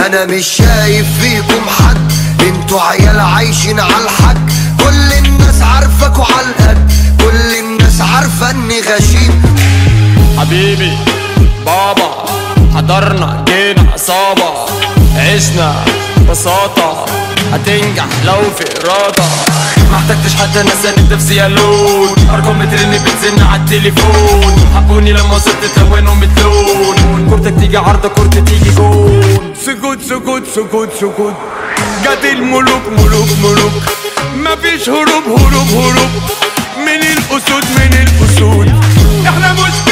انا مش شايف فيكم حد انتوا عيال عايشين على الحق كل الناس عارفاكوا على القد كل الناس عارفه اني غشيم حبيبي بابا حضرنا جينا عصابة عشنا بساطة هتنجح لو في إرادة ما احتجتش حتى ناس انا نفسي يا لون ارقام بترن بتزن على التليفون حبوني لما وصلت تلونهم بتلون كورتك تيجي عرضة كورتك تيجي جون سكوت سكوت سكوت سكوت جت الملوك ملوك ملوك مفيش هروب هروب هروب من الاسود من الاسود احنا مش